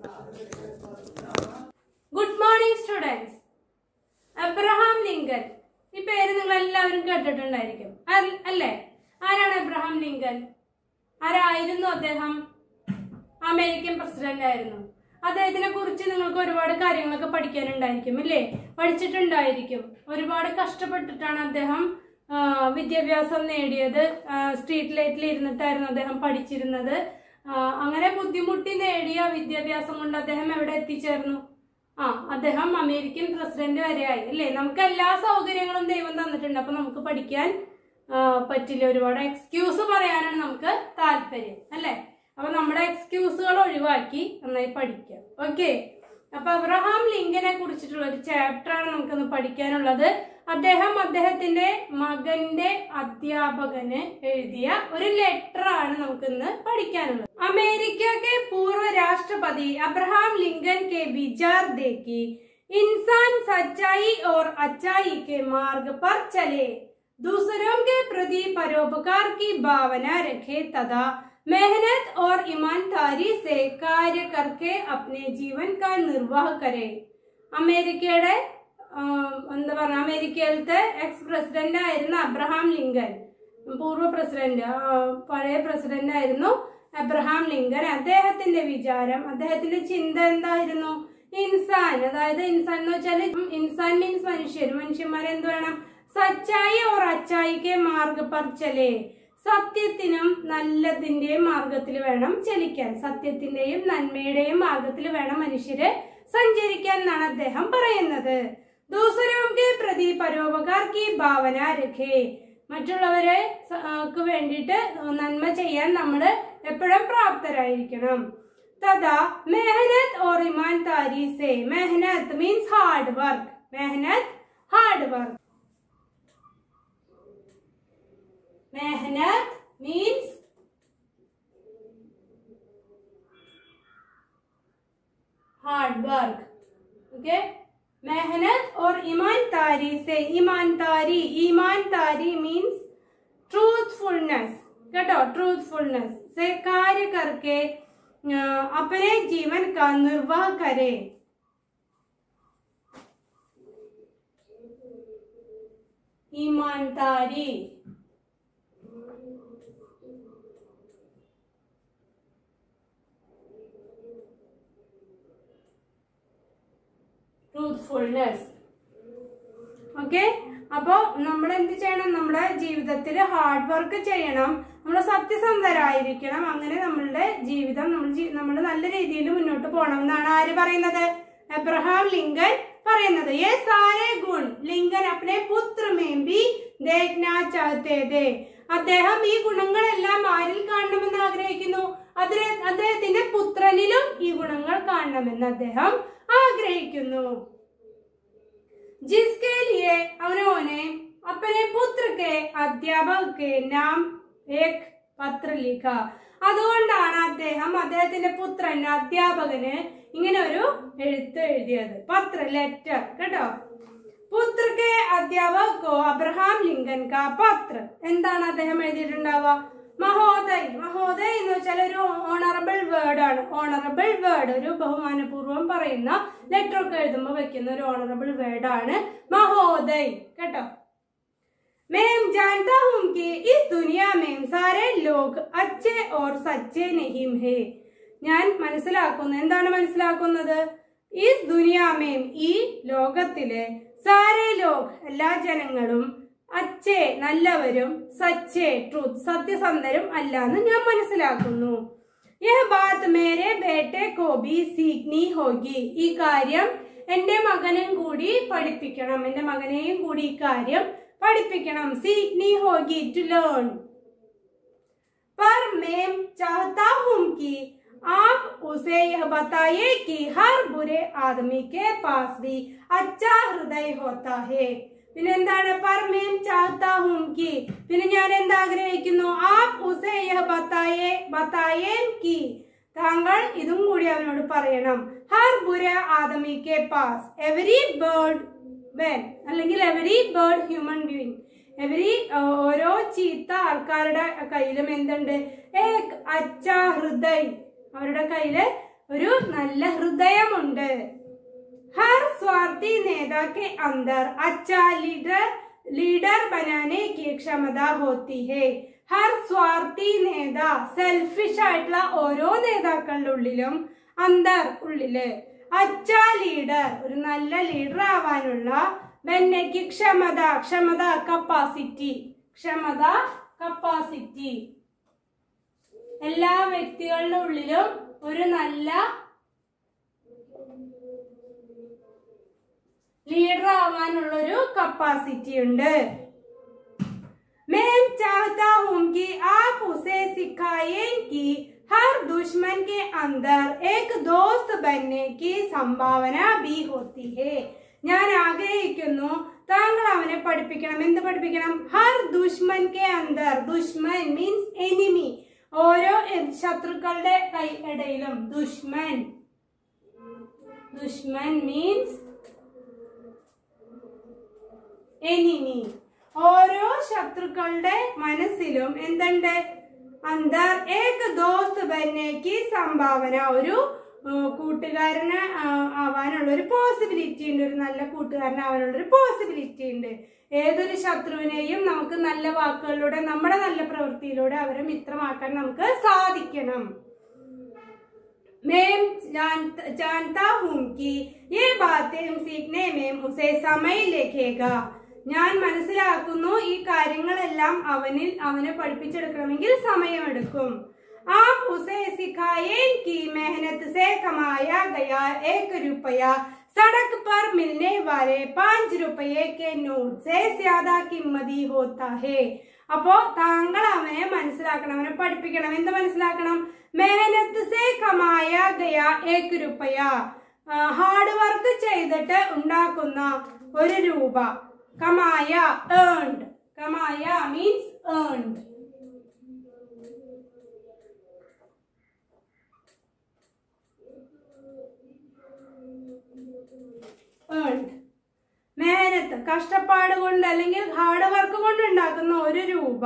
good morning students Abraham Lincoln ഈ പേര് നിങ്ങൾ എല്ലാവരും കേട്ടിട്ടുണ്ടായിരിക്കും അൽ- അല്ലേ ആരാണ് അബ്രഹാം ലിങ്കൻ ആരായിരുന്നു അദ്ദേഹം അമേരിക്കൻ പ്രസിഡന്റ് ആയിരുന്നു അദ്ദേഹത്തിനെ കുറിച്ച് നിങ്ങൾക്ക് ഒരുപാട് കാര്യങ്ങളൊക്കെ പഠിക്കാനുണ്ടായിരിക്കും ഇല്ലേ പഠിച്ചിട്ടുണ്ടായിരിക്കും ഒരുപാട് കഷ്ടപ്പെട്ടിട്ടാണ് അദ്ദേഹം ആ, വിദ്യാഭ്യാസം നേടിയത് ആ, സ്ട്രീറ്റ് ലൈറ്റിൽ ഇരുന്നിട്ടായിരുന്നു അദ്ദേഹം പഠിച്ചിരുന്നത് ആ, അങ്ങനെ ബുദ്ധിമുട്ടി നേടിയ വിദ്യാഭ്യാസം കൊണ്ട് അദ്ദേഹം എവിടെ എത്തിച്ചേർന്നു ആ അദ്ദേഹം അമേരിക്കൻ പ്രസിഡന്റ് വരെയായി അല്ലേ നമുക്ക് എല്ലാ സൗകര്യങ്ങളും ദൈവം തന്നിട്ടുണ്ട് അപ്പൊ നമുക്ക് പഠിക്കാൻ ആ, പറ്റില്ല ഒരുപാട് എക്സ്ക്യൂസ് പറയാനാണ് നമുക്ക് താല്പര്യം അല്ലേ അപ്പൊ നമ്മുടെ എക്സ്ക്യൂസുകൾ ഒഴിവാക്കി നന്നായി പഠിക്കാം ഓക്കെ അപ്പൊ അബ്രഹാം ലിങ്കനെ കുറിച്ചിട്ടുള്ള ഒരു ചാപ്റ്റർ ആണ് നമുക്കിന്ന് പഠിക്കാനുള്ളത് അദ്ദേഹം അദ്ദേഹത്തിന്റെ മകന്റെ അധ്യാപകന് എഴുതിയ ഒരു ലെറ്റർ ആണ് നമുക്കിന്ന് പഠിക്കാനുള്ളത് अमेरिका के पूर्व राष्ट्रपति अब्राहम लिंकन के विचार देखी इंसान सच्चाई और अच्छाई के मार्ग पर चले दूसरों के प्रति परोपकार की भावना रखे तथा मेहनत और ईमानदारी से कार्य करके अपने जीवन का निर्वाह करे അമേരിക്കയുടെ ആ, എന്താ പറയുക അമേരിക്കയിലത്തെ എക്സ് പ്രസിഡന്റ് ആയിരുന്ന അബ്രഹാം ലിങ്കൻ പൂർവ്വ പ്രസിഡന്റ് ആ, പഴയ പ്രസിഡന്റ് ആയിരുന്നു അബ്രഹാം ലിങ്കൻ അദ്ദേഹത്തിന്റെ വിചാരം അദ്ദേഹത്തിന്റെ ചിന്ത എന്തായിരുന്നു ഇൻസാൻ അതായത് ഇൻസാൻ എന്ന് വെച്ചാൽ ഇൻസാൻ മീൻസ് മനുഷ്യർ മനുഷ്യന്മാരെ എന്ത് വേണം സച്ചായി ഓർ അച്ചായിക്കെ മാർഗ പർച്ചലേ സത്യത്തിനും നല്ലതിന്റെയും മാർഗത്തിൽ വേണം ചലിക്കാൻ സത്യത്തിന്റെയും നന്മയുടെയും മാർഗത്തിൽ വേണം മനുഷ്യര് സഞ്ചരിക്കാൻ എന്നാണ് അദ്ദേഹം പറയുന്നത് ദൂസരോക്കെ പ്രതി പരോപകാർ കി ഭാവന രഖേ മറ്റുള്ളവരെ സ- ആ, ക്ക് വേണ്ടിയിട്ട് നന്മ ചെയ്യാൻ നമ്മൾ എപ്പോഴും പ്രാപ്തരായിരിക്കണം തഥാ മെഹനത് ഓർ ഇമാൻതാരി സേ മെഹനത് മീൻസ് ഹാർഡ് വർക്ക് മെഹനത് ഹാർഡ് വർക്ക് मेहनत मीन्स हार्ड वर्क ओके मेहनत और ईमानदारी से ईमानदारी ईमानदारी मीन्स ट्रूथफुलनेस കേട്ടോ ट्रूथफुलनेस से कार्य करके अ, अपने जीवन का निर्वाह करे ईमानदारी ട്രൂത്ത്ഫുൾനെസ് ഓക്കെ അപ്പോൾ നമ്മൾ എന്ത് ചെയ്യണം നമ്മുടെ ജീവിതത്തിൽ ഹാർഡ് വർക്ക് ചെയ്യണം നമ്മൾ സത്യസന്ധരായിരിക്കണം അങ്ങനെ നമ്മളുടെ ജീവിതം നമ്മൾ നമ്മൾ നല്ല രീതിയിൽ മുന്നോട്ട് പോകണം എന്നാണ് ആര് പറയുന്നത് എബ്രഹാം ലിങ്കൻ പറയുന്നത് ये सारे गुण ലിങ്കൻ अपने പുത്ര में भी देखना चाहते थे അദ്ദേഹം ഈ ഗുണങ്ങളെല്ലാം ആരിൽ കാണണമെന്ന് ആഗ്രഹിക്കുന്നു അതിനെ അദ്ദേഹത്തിന്റെ പുത്രനിലും ഈ ഗുണങ്ങൾ കാണണമെന്ന് അദ്ദേഹം ആഗ്രഹിക്കുന്നു जिसके लिए उन्होंने अपने पुत्र के अध्यापक के नाम एक പത്ര ലിഖ അതുകൊണ്ടാണ് അദ്ദേഹം അദ്ദേഹത്തിന്റെ പുത്രൻ അധ്യാപകന് ഇങ്ങനെ ഒരു എഴുത്ത് എഴുതിയത് പത്ര ലെറ്റർ കേട്ടോ പുത്രക്ക് അധ്യാപകോ അബ്രഹാം ലിങ്കൻ കാ പത്ര എന്താണ് അദ്ദേഹം എഴുതിയിട്ടുണ്ടാവുക മഹോദയ് മഹോദയ് എന്ന് വെച്ചാൽ ഒരു ഓണറബിൾ വേർഡ് ആണ് ഓണറബിൾ വേർഡ് ഒരു ബഹുമാനപൂർവ്വം പറയുന്ന ലെറ്റർ ഒക്കെ എഴുതുമ്പോൾ വെക്കുന്ന ഒരു ഓണറബിൾ വേർഡ് ആണ് മഹോദയ് കേട്ടോ मैं जानता हूँ कि इस दुनिया में सारे लोग अच्छे और सच्चे नहीं है ഞാൻ മനസ്സിലാക്കുന്നു എന്താണ് മനസ്സിലാക്കുന്നത് ഈ ദുനിയാമേം ഈ ലോകത്തിലെ സാരേ ലോക് എല്ലാ ജനങ്ങളും അച്ചേ നല്ലവരും സച്ചേ ട്രൂത്ത് സത്യസന്ധരും അല്ല എന്ന് ഞാൻ മനസ്സിലാക്കുന്നു യഹ് ബാത് മേരെ ബേട്ടെ കോ ബി സീഖ്നി ഹോഗി ഈ കാര്യം എന്റെ മകനും കൂടി പഠിപ്പിക്കണം എന്റെ മകനെയും കൂടി ഈ കാര്യം പഠിപ്പിക്കണം സീഖ്നി ഹോഗി ടു ലേൺ पर मैं चाहता हूँ कि आप उसे यह बताइए कि हर बुरे आदमी के पास भी अच्छा हृदय होता है പിന്നെ എന്താണ് पर मैं चाहता हूँ कि പിന്നെ ഞാൻ എന്താഗ്രഹിക്കുന്നു ആപ് ഉസേ യഹ് ബത്തായേ ബത്തായേൻ കി താങ്കൾ ഇതും കൂടി അവനോട് പറയണം ഹർ ബുര ആദമി കെ പാസ് എവരി ബേർഡ് വേൻ അല്ലെങ്കിൽ every bird human being every ഓരോ ചീത്ത ആൾക്കാരുടെ കയ്യിലും എന്തുണ്ട് ഏക് അച്ഛ ഹൃദയ് അവരുടെ കയ്യില് ഒരു നല്ല ഹൃദയമുണ്ട് हर स्वार्थी नेता के अंदर अच्छा लीडर लीडर बनाने की क्षमता होती है ഹർ സ്വാർത്ഥി നേത സെൽഫിഷ് ആയിട്ടുള്ള ഓരോ നേതാക്കളുടെ ഉള്ളിലും അന്തർ ഉള്ളില് അച്ച ലീഡർ ഒരു നല്ല ലീഡർ ആവാനുള്ള വെന്നയ്ക്ക് ക്ഷമത ക്ഷമത കപ്പാസിറ്റി ക്ഷമത കപ്പാസിറ്റി എല്ലാ വ്യക്തികളുടെ ഉള്ളിലും ഒരു നല്ല ലീഡർ ആവാനുള്ള ഒരു കപ്പാസിറ്റി ഉണ്ട് मैं चाहता हूं कि आप उसे सिखाएं कि हर दुश्मन के अंदर एक दोस्त बनने की संभावना भी होती है ഞാൻ ആഗ്രഹിക്കുന്നു താങ്കൾ അവനെ പഠിപ്പിക്കണം എന്ത് പഠിപ്പിക്കണം ഹർ ദുഷ്മൻ കെ അന്തർ ദുഷ്മൻ മീൻസ് എനിമി ഓരോ എ- ശത്രുക്കളുടെ കൈ ഇടയിലും ദുഷ്മൻ ദുഷ്മൻ മീൻസ് എനിമി ഓരോ ശത്രുക്കളുടെ മനസ്സിലും എന്തുണ്ട് അന്തർ ഏക ദോസ്ത് ബന്നേക്ക് സംഭാവന ഒരു ഏഹ്, കൂട്ടുകാരന് ആ- ആവാനുള്ള ഒരു പോസിബിലിറ്റി ഉണ്ട് ഒരു നല്ല കൂട്ടുകാരനാവാനുള്ള ഒരു പോസിബിലിറ്റി ഉണ്ട് ഏതൊരു ശത്രുവിനെയും നമുക്ക് നല്ല വാക്കുകളിലൂടെ നമ്മുടെ നല്ല പ്രവൃത്തിയിലൂടെ അവരെ മിത്രമാക്കാൻ നമുക്ക് സാധിക്കണം मैं जान- जानता हूँ कि ये बातें सीखने में उसे समय लगेगा ഞാൻ മനസ്സിലാക്കുന്നു ഈ കാര്യങ്ങളെല്ലാം അവനിൽ അവനെ പഠിപ്പിച്ചെടുക്കണമെങ്കിൽ സമയമെടുക്കും आप उसे सिखाएं कि मेहनत से कमाया गया एक रुपया सड़क पर मिलने वाले पांच रुपये के नोट से ज्यादा कीमती होता है അപ്പോ താങ്കൾ അവനെ മനസ്സിലാക്കണം അവനെ പഠിപ്പിക്കണം എന്ത് മനസ്സിലാക്കണം മെഹനത്ത് സേ കമായ ഗയ ഏക് രൂപയ ഹാർഡ് വർക്ക് ചെയ്തിട്ട് ഉണ്ടാക്കുന്ന ഒരു രൂപ കമായ ഏൺഡ് കമായ മീൻസ് ഏൺഡ് ഏൺഡ് മേനത്ത് കഷ്ടപ്പാട് കൊണ്ട് അല്ലെങ്കിൽ ഹാർഡ് വർക്ക് കൊണ്ട് ഉണ്ടാക്കുന്ന ഒരു രൂപ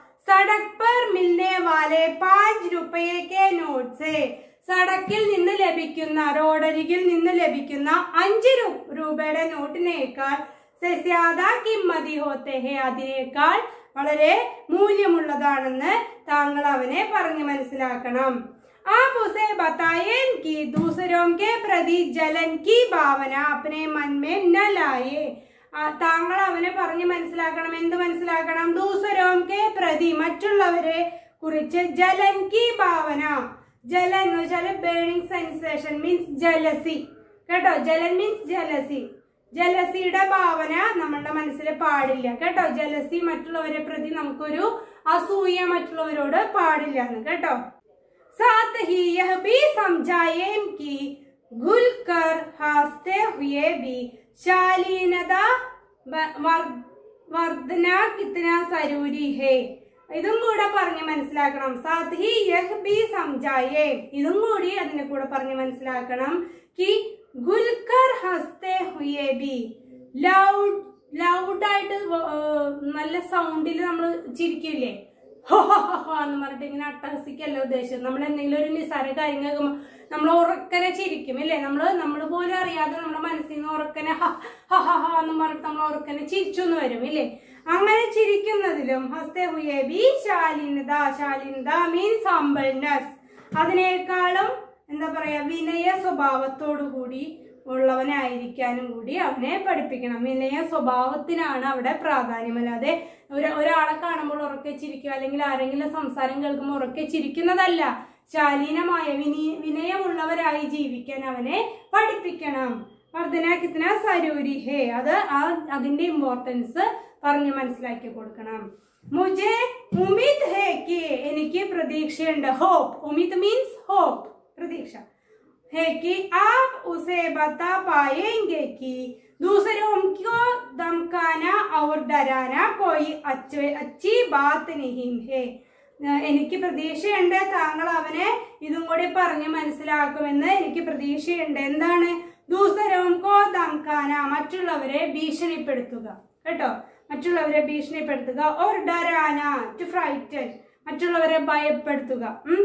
സടക് പർ മിൽനെ വാലെ പാഞ്ച് രൂപയൊക്കെ നോട്ട്സ് സടക്കിൽ നിന്ന് ലഭിക്കുന്ന റോഡരികിൽ നിന്ന് ലഭിക്കുന്ന അഞ്ച് രൂ- രൂപയുടെ നോട്ടിനേക്കാൾ സസ്യാദ കിമ്മതി ഹോത്തെ ഹേ അതിനേക്കാൾ വളരെ മൂല്യമുള്ളതാണെന്ന് താങ്കൾ അവനെ പറഞ്ഞു മനസ്സിലാക്കണം आप उसे बताएं कि दूसरों के प्रति जलन की भावना अपने मन में न लाए ആ, താങ്കൾ അവനെ പറഞ്ഞ് മനസ്സിലാക്കണം എന്ത് മനസ്സിലാക്കണം ദൂസരോം കെ പ്രതി മറ്റുള്ളവരെ കുറിച്ച് ജലൻ കി ഭാവന ജലൻ എന്ന് വെച്ചാൽ ബേണിംഗ് സെൻസേഷൻ മീൻസ് ജലസി കേട്ടോ ജലൻ മീൻസ് ജലസി ജലസിയുടെ ഭാവന നമ്മളുടെ മനസ്സിൽ പാടില്ല കേട്ടോ ജലസി മറ്റുള്ളവരെ പ്രതി നമുക്കൊരു അസൂയ മറ്റുള്ളവരോട് പാടില്ല എന്ന് കേട്ടോ साथ ही यह भी समझाएं कि घुल कर हंसते हुए भी शालीनता व- वर्ध- വർധന കിത്തന സരൂരി ഹേ ഇതും കൂടെ പറഞ്ഞ് മനസ്സിലാക്കണം സാത്ത് ഹി യഹ് ബി സംജായേ ഇതും കൂടി അതിനെ കൂടെ പറഞ്ഞ് മനസ്സിലാക്കണം കി ഗുൽക്കർ ഹസ്തേ ഹുയേ ബി ലൗഡ് ലൗഡായിട്ട് നല്ല സൗണ്ടിൽ നമ്മൾ ചിരിക്കില്ലേ ഹോ ഹോ ഹോ ഹോ എന്ന് പറഞ്ഞിട്ട് ഇങ്ങനെ അട്ടഹസിക്കല്ല ഉദ്ദേശിച്ചത് നമ്മൾ എന്തെങ്കിലും ഒരു നിസ്സാര കാര്യം കേൾക്കുമ്പോൾ നമ്മൾ ഉറക്കനെ ചിരിക്കും ഇല്ലേ നമ്മൾ നമ്മൾ പോലും അറിയാതെ നമ്മുടെ മനസ്സിൽ നിന്ന് ഉറക്കനെ ഹ ഹ ഹ ഹ എന്ന് പറഞ്ഞിട്ട് നമ്മൾ ഉറക്കനെ ചിരിച്ചു എന്ന് വരും ഇല്ലേ അങ്ങനെ ചിരിക്കുന്നതിലും ഹസ്തേ ഹുയേ ബി ശാലിനത ശാലിനത മീൻസ് ഹംബിൾനെസ് അതിനേക്കാളും എന്താ പറയാ വിനയ സ്വഭാവത്തോടു കൂടി ഉള്ളവനായിരിക്കാനും കൂടി അവനെ പഠിപ്പിക്കണം വിനയ സ്വഭാവത്തിനാണ് അവിടെ പ്രാധാന്യം അല്ലാതെ ഒരു ഒരാളെ കാണുമ്പോൾ ഉറക്കെ ചിരിക്കുക അല്ലെങ്കിൽ ആരെങ്കിലും സംസാരം കേൾക്കുമ്പോൾ ഉറക്കെ ചിരിക്കുന്നതല്ല ശാലീനമായ വിനി വിനയമുള്ളവരായി ജീവിക്കാൻ അവനെ പഠിപ്പിക്കണം വർദ്ധനാക്കിത്തിന് സരൂരി ഹേ അത് ആ അതിന്റെ ഇമ്പോർട്ടൻസ് പറഞ്ഞു മനസ്സിലാക്കി കൊടുക്കണം മുജെ ഉമിത് ഹേ കി എനിക്ക് പ്രതീക്ഷയുണ്ട് ഹോപ്പ് ഉമിത് മീൻസ് ഹോപ്പ് പ്രതീക്ഷ है कि आप उसे बता पाएंगे कि दूसरों को धमकाना और डराना कोई अच्छे अच्छी बात नहीं है ഏഹ് എനിക്ക് പ്രതീക്ഷയുണ്ട് താങ്കൾ അവനെ ഇതും കൂടി പറഞ്ഞ് മനസ്സിലാക്കുമെന്ന് എനിക്ക് പ്രതീക്ഷയുണ്ട് എന്താണ് ദൂസരവും കോ ദംഖാന മറ്റുള്ളവരെ ഭീഷണിപ്പെടുത്തുക കേട്ടോ മറ്റുള്ളവരെ ഭീഷണിപ്പെടുത്തുക ഓർ ഡരാന ടു ഫ്രൈറ്റൻ മറ്റുള്ളവരെ ഭയപ്പെടുത്തുക ഉം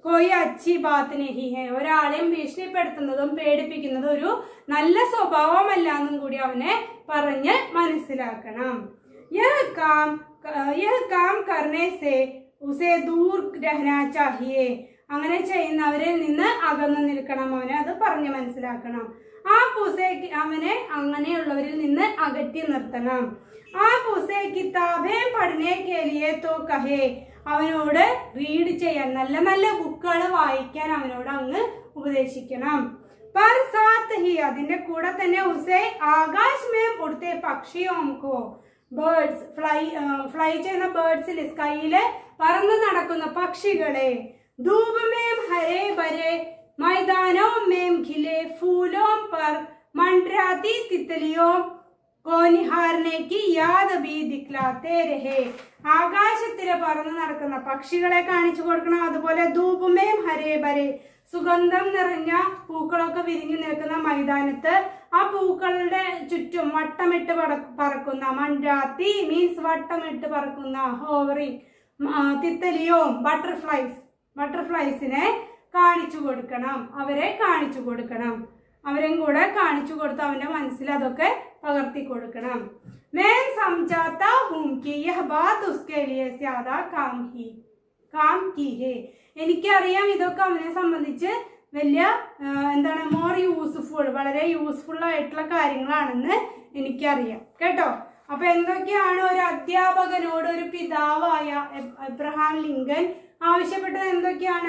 കോയി അച്ചി ബാത്ത് നഹി ഹെ ഒരാളെയും ഭീഷണിപ്പെടുത്തുന്നതും പേടിപ്പിക്കുന്നതും ഒരു നല്ല സ്വഭാവമല്ല എന്നും കൂടി അവനെ പറഞ്ഞ് മനസ്സിലാക്കണം യഹ് കാം യഹ് കാം കർണേ സേ ഉസേ ദൂർ രഹനാ ചാഹിയേ അങ്ങനെ ചെയ്യുന്നവരിൽ നിന്ന് അകന്നു നിൽക്കണം അവനെ അത് പറഞ്ഞ് മനസ്സിലാക്കണം ആ പുസേക്ക് അവനെ അങ്ങനെയുള്ളവരിൽ നിന്ന് അകറ്റി നിർത്തണം ആ പുസേ കിതാബേ പഠനേ കേലിയെ തോ കഹേ അവനോട് റീഡ് ചെയ്യാൻ നല്ല നല്ല ബുക്കുകൾ വായിക്കാൻ അവനോട് അങ്ങ് ഉപദേശിക്കണം पर साथ ही അതിന്റെ കൂടെ തന്നെ ഉസേ ആകാശ് മേം ഉടുത്തെ പക്ഷിയോംകോ ബേർഡ്സ് ഫ്ലൈ ഫ്ലൈ ചെയ്യുന്ന ബേർഡ്സിൽ സ്കൈയില് പറന്നു നടക്കുന്ന പക്ഷികളെ ധൂപ് മേം ഹരേ ബരേ मैदानों में खिले फूलों पर मंडराती तितलियों को निहारने की याद भी दिखलाते रहे ആകാശത്തില് പറന്ന് നടക്കുന്ന പക്ഷികളെ കാണിച്ചു കൊടുക്കണം അതുപോലെ ധൂപമേം ഹരേ ബരേ സുഗന്ധം നിറഞ്ഞ പൂക്കളൊക്കെ വിരിഞ്ഞു നിൽക്കുന്ന മൈതാനത്ത് ആ പൂക്കളുടെ ചുറ്റും വട്ടമിട്ട് പറ- പറക്കുന്ന മൺരാത്തി മീൻസ് വട്ടമിട്ട് പറക്കുന്ന ഹോവറിങ് തിത്തലിയോം ബട്ടർഫ്ലൈസ് ബട്ടർഫ്ലൈസിനെ കാണിച്ചു കൊടുക്കണം അവരെ കാണിച്ചു കൊടുക്കണം അവരും കൂടെ കാണിച്ചു കൊടുത്ത് അവന്റെ മനസ്സിൽ അതൊക്കെ പകർത്തി കൊടുക്കണം मैं समझाता हूँ कि यह बात उसके लिए ज्यादा काम ही കാം കി ഹേ എനിക്കറിയാം ഇതൊക്കെ അവനെ സംബന്ധിച്ച് വലിയ ആ, എന്താണ് മോർ യൂസ്ഫുൾ വളരെ യൂസ്ഫുൾ ആയിട്ടുള്ള കാര്യങ്ങളാണെന്ന് എനിക്കറിയാം കേട്ടോ അപ്പൊ എന്തൊക്കെയാണ് ഒരു അധ്യാപകനോട് ഒരു പിതാവായ എബ്- എബ്രഹാം ലിങ്കൻ ആവശ്യപ്പെട്ടത് എന്തൊക്കെയാണ്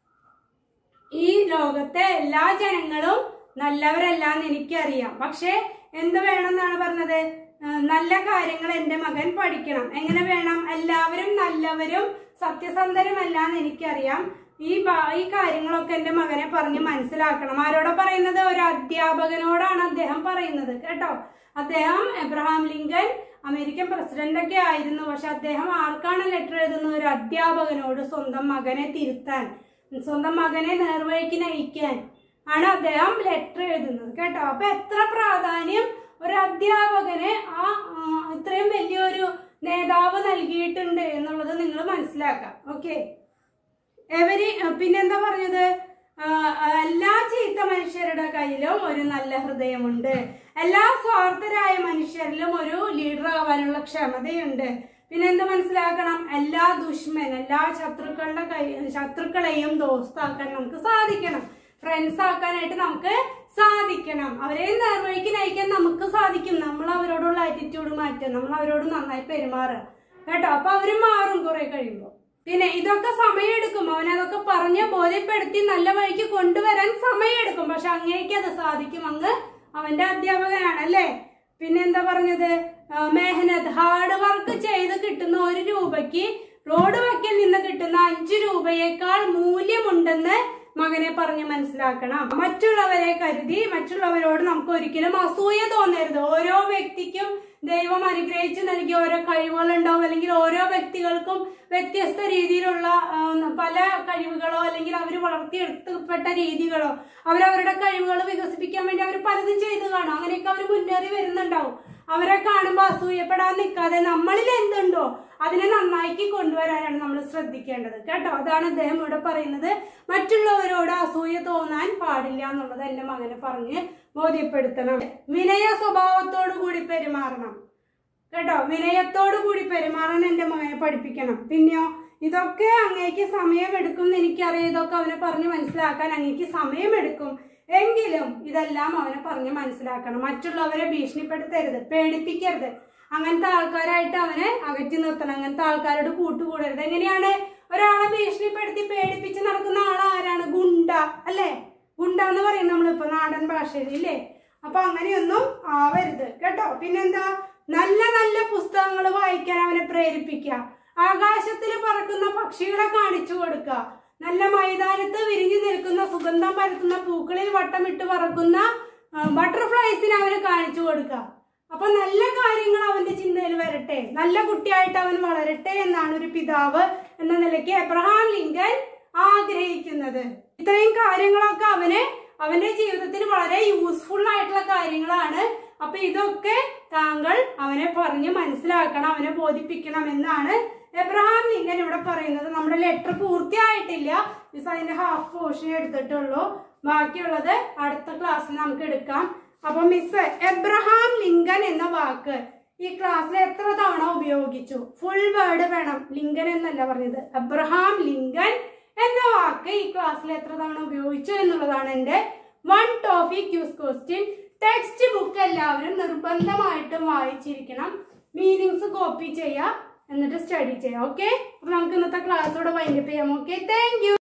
ഈ ലോകത്തെ എല്ലാ ജനങ്ങളും നല്ലവരല്ല എന്ന് എനിക്കറിയാം പക്ഷേ എന്ത് വേണമെന്നാണ് പറഞ്ഞത് ആ, നല്ല കാര്യങ്ങൾ എൻ്റെ മകൻ പഠിക്കണം എങ്ങനെ വേണം എല്ലാവരും നല്ലവരും സത്യസന്ധരുമല്ല എന്ന് എനിക്കറിയാം ഈ ബാ- ഈ കാര്യങ്ങളൊക്കെ എൻ്റെ മകനെ പറഞ്ഞ് മനസ്സിലാക്കണം ആരോടാ പറയുന്നത് ഒരു അധ്യാപകനോടാണ് അദ്ദേഹം പറയുന്നത് കേട്ടോ അദ്ദേഹം എബ്രഹാം ലിങ്കൻ അമേരിക്കൻ പ്രസിഡന്റ് ഒക്കെ ആയിരുന്നു പക്ഷെ അദ്ദേഹം ആർക്കാണ് ലെറ്റർ എഴുതുന്നത് ഒരു അധ്യാപകനോട് സ്വന്തം മകനെ തിരുത്താൻ സ്വന്തം മകനെ നേർവഴിക്ക് നയിക്കാൻ ആണ് അദ്ദേഹം ലെറ്റർ എഴുതുന്നത് കേട്ടോ അപ്പൊ എത്ര പ്രാധാന്യം ഒരു അധ്യാപകന് ആ ആ, ഇത്രയും വലിയൊരു നേതാവ് നൽകിയിട്ടുണ്ട് എന്നുള്ളത് നിങ്ങൾ മനസ്സിലാക്കാം ഓക്കെ എവരി പിന്നെന്താ പറഞ്ഞത് ആ, എല്ലാ ചീത്ത മനുഷ്യരുടെ കയ്യിലും ഒരു നല്ല ഹൃദയമുണ്ട് എല്ലാ സ്വാർത്ഥരായ മനുഷ്യരിലും ഒരു ലീഡർ ആവാനുള്ള ക്ഷമതയുണ്ട് പിന്നെ എന്ത് മനസ്സിലാക്കണം എല്ലാ ദുഷ്മൻ എല്ലാ ശത്രുക്കളുടെ കൈ ശത്രുക്കളെയും ദോസ്താക്കാൻ നമുക്ക് സാധിക്കണം ഫ്രണ്ട്സ് ആക്കാനായിട്ട് നമുക്ക് സാധിക്കണം അവരെ നേർവഴിക്ക് നയിക്കാൻ നമുക്ക് സാധിക്കും നമ്മൾ അവരോടുള്ള ആറ്റിറ്റ്യൂഡ് മാറ്റുക നമ്മൾ അവരോട് നന്നായി പെരുമാറുക കേട്ടോ അപ്പൊ അവര് മാറും കുറെ കഴിയുമ്പോൾ പിന്നെ ഇതൊക്കെ സമയമെടുക്കും അവൻ അതൊക്കെ പറഞ്ഞ് ബോധ്യപ്പെടുത്തി നല്ല വഴിക്ക് കൊണ്ടുവരാൻ സമയമെടുക്കും പക്ഷെ അങ്ങേക്ക് അത് സാധിക്കും അങ്ങ് അവന്റെ അധ്യാപകനാണ് അല്ലേ പിന്നെ എന്താ പറഞ്ഞത് ആ, മെഹനത് ഹാർഡ് വർക്ക് ചെയ്ത് കിട്ടുന്ന ഒരു രൂപയ്ക്ക് റോഡ് വക്കിൽ നിന്ന് കിട്ടുന്ന അഞ്ചു രൂപയേക്കാൾ മൂല്യമുണ്ടെന്ന് മകനെ പറഞ്ഞ് മനസ്സിലാക്കണം മറ്റുള്ളവരെ കരുതി മറ്റുള്ളവരോട് നമുക്ക് ഒരിക്കലും അസൂയ തോന്നരുത് ഓരോ വ്യക്തിക്കും ദൈവം അനുഗ്രഹിച്ച് നൽകിയ ഓരോ കഴിവുകൾ ഉണ്ടാവും അല്ലെങ്കിൽ ഓരോ വ്യക്തികൾക്കും വ്യത്യസ്ത രീതിയിലുള്ള ആ, പല കഴിവുകളോ അല്ലെങ്കിൽ അവർ വളർത്തിയെടുക്കപ്പെട്ട രീതികളോ അവരവരുടെ കഴിവുകൾ വികസിപ്പിക്കാൻ വേണ്ടി അവർ പലതും ചെയ്തു കാണും അങ്ങനെയൊക്കെ അവർ മുന്നേറി വരുന്നുണ്ടാവും അവരെ കാണുമ്പോൾ അസൂയപ്പെടാൻ നിൽക്കാതെ നമ്മളിൽ എന്തുണ്ടോ അതിനെ നന്നാക്കി കൊണ്ടുവരാനാണ് നമ്മൾ ശ്രദ്ധിക്കേണ്ടത് കേട്ടോ അതാണ് അദ്ദേഹം ഇവിടെ പറയുന്നത് മറ്റുള്ളവരോട് അസൂയ തോന്നാൻ പാടില്ല എന്നുള്ളത് എൻ്റെ മകനെ പറഞ്ഞ് ബോധ്യപ്പെടുത്തണം വിനയ സ്വഭാവത്തോടു കൂടി പെരുമാറണം കേട്ടോ വിനയത്തോടു കൂടി പെരുമാറാൻ എൻ്റെ മകനെ പഠിപ്പിക്കണം പിന്നെയോ ഇതൊക്കെ അങ്ങേക്ക് സമയമെടുക്കും എന്ന് എനിക്കറിയാം ഇതൊക്കെ അവനെ പറഞ്ഞ് മനസ്സിലാക്കാൻ അങ്ങേക്ക് സമയമെടുക്കും എങ്കിലും ഇതെല്ലാം അവനെ പറഞ്ഞ് മനസ്സിലാക്കണം മറ്റുള്ളവരെ ഭീഷണിപ്പെടുത്തരുത് പേടിപ്പിക്കരുത് അങ്ങനത്തെ ആൾക്കാരായിട്ട് അവനെ അകറ്റി നിർത്തണം അങ്ങനത്തെ ആൾക്കാരോട് കൂട്ടുകൂടരുത് എങ്ങനെയാണ് ഒരാളെ ഭീഷണിപ്പെടുത്തി പേടിപ്പിച്ച് നടക്കുന്ന ആൾ ആരാണ് ഗുണ്ട അല്ലേ ഗുണ്ട എന്ന് പറയും നമ്മളിപ്പോ നാടൻ ഭാഷയിൽ ഇല്ലേ അപ്പൊ അങ്ങനെയൊന്നും ആവരുത് കേട്ടോ പിന്നെന്താ നല്ല നല്ല പുസ്തകങ്ങൾ വായിക്കാൻ അവനെ പ്രേരിപ്പിക്കുക ആകാശത്തിൽ പറക്കുന്ന പക്ഷികളെ കാണിച്ചു കൊടുക്കുക നല്ല മൈതാനത്ത് വിരിഞ്ഞു നിൽക്കുന്ന സുഗന്ധം പരത്തുന്ന പൂക്കളിൽ വട്ടമിട്ട് പറക്കുന്ന ബട്ടർഫ്ലൈസിനെ അവന് കാണിച്ചു കൊടുക്കുക അപ്പൊ നല്ല കാര്യങ്ങൾ അവന്റെ ചിന്തയിൽ വരട്ടെ നല്ല കുട്ടിയായിട്ട് അവൻ വളരട്ടെ എന്നാണ് ഒരു പിതാവ് എന്ന നിലയ്ക്ക് എബ്രഹാം ലിങ്കൻ ആഗ്രഹിക്കുന്നത് ഇത്രയും കാര്യങ്ങളൊക്കെ അവന് അവന്റെ ജീവിതത്തിൽ വളരെ യൂസ്ഫുൾ ആയിട്ടുള്ള കാര്യങ്ങളാണ് അപ്പൊ ഇതൊക്കെ താങ്കൾ അവനെ പറഞ്ഞ് മനസ്സിലാക്കണം അവനെ ബോധിപ്പിക്കണം എന്നാണ് എബ്രഹാം ലിങ്കൻ ഇവിടെ പറയുന്നത് നമ്മുടെ ലെറ്റർ പൂർത്തിയായിട്ടില്ല മിസ് അതിന്റെ ഹാഫ് പോർഷൻ എടുത്തിട്ടുള്ളൂ ബാക്കിയുള്ളത് അടുത്ത ക്ലാസ്സിൽ നമുക്ക് എടുക്കാം അപ്പൊ മിസ് എബ്രഹാം ലിങ്കൻ എന്ന വാക്ക് ഈ ക്ലാസ്സിൽ എത്ര തവണ ഉപയോഗിച്ചു ഫുൾ വേർഡ് വേണം ലിങ്കൻ എന്നല്ല പറഞ്ഞത് എബ്രഹാം ലിങ്കൻ എന്ന വാക്ക് ഈ ക്ലാസ്സിൽ എത്ര തവണ ഉപയോഗിച്ചു എന്നുള്ളതാണ് എൻ്റെ വൺ ടോപ്പിക് ക്യൂസ് ക്വസ്റ്റ്യൻ ടെക്സ്റ്റ് ബുക്ക് എല്ലാവരും നിർബന്ധമായിട്ടും വായിച്ചിരിക്കണം മീനിങ്സ് കോപ്പി ചെയ്യുക എന്നിട്ട് സ്റ്റഡി ചെയ്യാം ഓക്കെ അപ്പൊ നമുക്ക് ഇന്നത്തെ ക്ലാസ് ഇവിടെ വൈൻഡപ്പ് ചെയ്യാം ഓക്കെ താങ്ക് യു